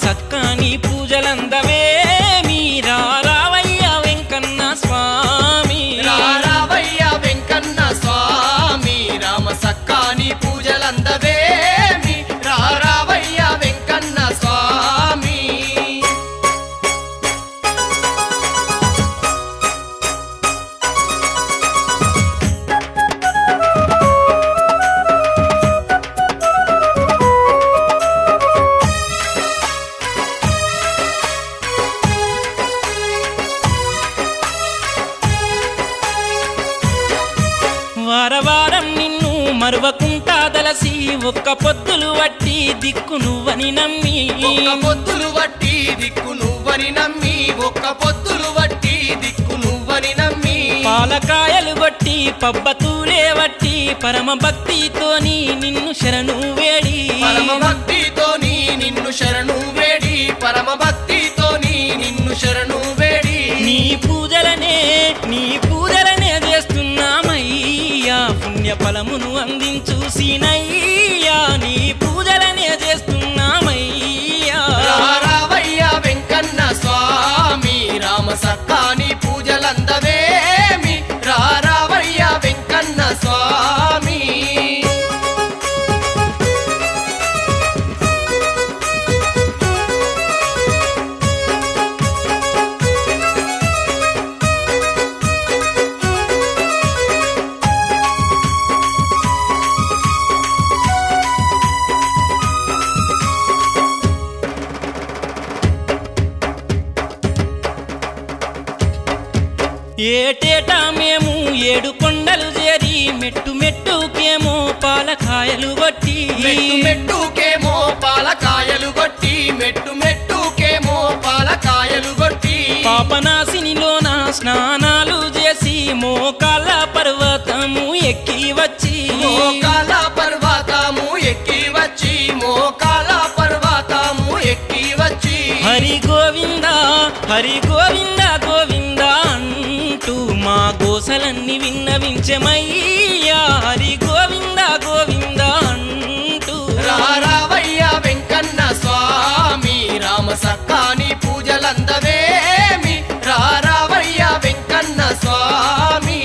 సక్కాని పూజలందవే మీరా రావయ్య వెంకన్న స్వామి రారావయ్య వెంకన్న స్వామి రామ సక్కాని పూజలందవేమి రారావయ్య వెంకన్న స్వామి వారవారం నిన్ను మరువకుంటా దలసి ఒక్క పొద్దులు వట్టి దిక్కు నువ్వని నమ్మి ఒక్క పొద్దులు వట్టి దిక్కు నువ్వని నమ్మి ఒక్క పొద్దులు వట్టి దిక్కు నువ్వని నమ్మి పాలకాయలు కొట్టి పబ్బతూలే వట్టి పరమ భక్తితోని నిన్ను శరణు వేడి పరమ భక్తితోని నిన్ను శరణు వేడి పరమ భక్తితోని నిన్ను శరణు వేడి నీ పూజలనే నీ పూజలనే చేస్తున్నామయ్యా పుణ్య ఫలమును అందించు సీనయ్యా నీ పూజలనే చేస్తున్నామయ్యా రారావయ్య వెంకన్న స్వామి రామ సక్కాని పూజలందవేమి రారావయ్య వెంకన్న స్వామి ఏటేటా మేము ఏడు కొండలు చేరి మెట్టు మెట్టుకేమో పాలకాయలు కొట్టి మెట్టు మెట్టుకేమో పాలకాయలు కొట్టి మెట్టు మెట్టుకేమో పాలకాయలు కొట్టి పాపనాశినిలోన స్నానాలు చేసి మోకాళ్ళ పర్వతము ఎక్కి వచ్చి మోకాల పర్వతము ఎక్కి వచ్చి మోకాల పర్వతము ఎక్కి వచ్చి హరి గోవింద హరి గోవింద గోవింద అంటూ మా గోసలన్నీ విన్నవించమయ్యా హరి గోవింద గోవింద అంటూ రారావయ్య వెంకన్న స్వామి రామ సక్కాని పూజలందవేమి రారావయ్య వెంకన్న స్వామి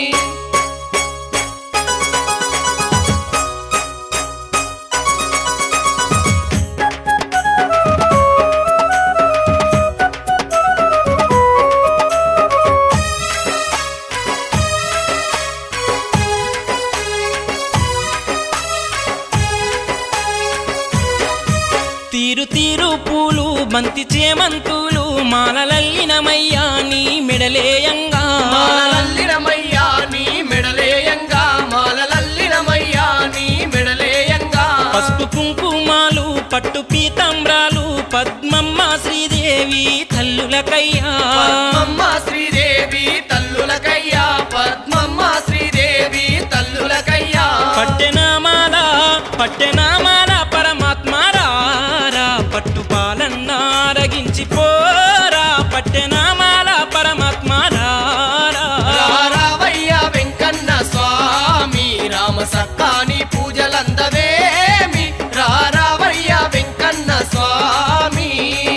తీరు తీరు పూలు బంతి చేమంతులు మాలలల్లినమయ్యా నీ మెడలేయంగా మాలలల్లినమయ్యా నీ మెడలేయంగా మాలలల్లినమయ్యా నీ మెడలేయంగా పసుపు కుంకుమాలు పట్టు పీతాంబ్రాలు పద్మమ్మ శ్రీదేవి తల్లులకయ్యా పద్మమ్మ శ్రీదేవి తల్లులకయ్యా పద్మమ్మ శ్రీదేవి తల్లులకయ్యా పట్టెనామాల పట్టెనామాల పరమాత్మ రారా పట్టు పాలన్న అరగించి పోరా పట్టెనామాల పరమాత్మ రారా రారావయ్య వెంకన్న స్వామి రామ సక్కాని పూజలందవేమి రారావయ్య వెంకన్న స్వామి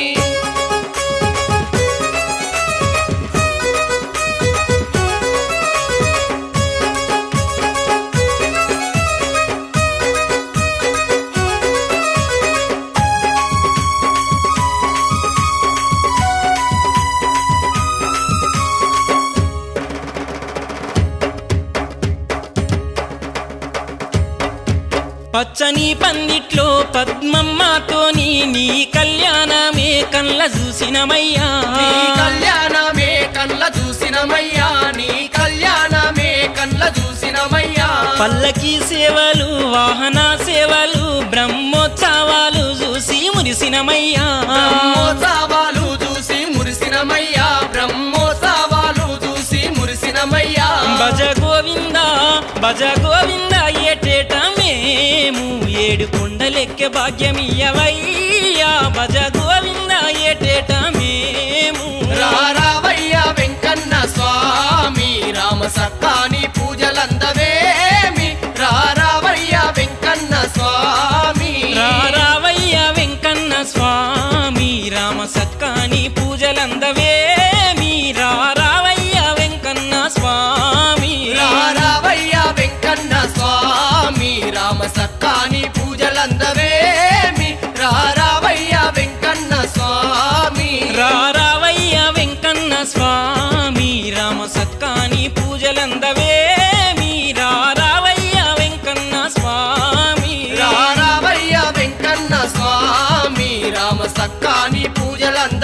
పచ్చని పందిట్లో పద్మమ్మతోని నీ కళ్యాణమే కళ్ళ చూసినమయ్యా నీ కళ్యాణమే కళ్ళ చూసినమయ్యా నీ కళ్యాణమే కళ్ళ చూసినమయ్యా పల్లకి సేవలు వాహన సేవలు బ్రహ్మోత్సవాలు చూసి మురిసినమయ్యా బ్రహ్మోత్సవాలు చూసి మురిసినమయ్యా బ్రహ్మోత్సవాలు చూసి మురిసినమయ్యా భజ గోవింద భజ గోవింద ఏటేట మేము ఏడు కొండలెక్కే భాగ్యమియ్యవయ్యా భజ గోవింద ఏటేట మేము రారావయ్య వెంకన్న స్వామి రామ సక్కాని పూజలందవేమి రారావయ్య వెంకన్న స్వామి రారావయ్య వెంకన్న స్వామి స్వామి రామ సక్కాని పూజలందవే మీరా రావయ్య వెంకన్న స్వామి రారావయ్య వెంకన్న స్వామి రామ సక్కాని పూజలందవేమి రారావయ్య వెంకన్న స్వామి రావయ్య వెంకన్న స్వామి రామ సక్కాని పూజలందవే మీరా రావయ్య వెంకన్న స్వామి రారావయ్య వెంకన్న స్వామి రామ సక్కాని పూజలందవేమి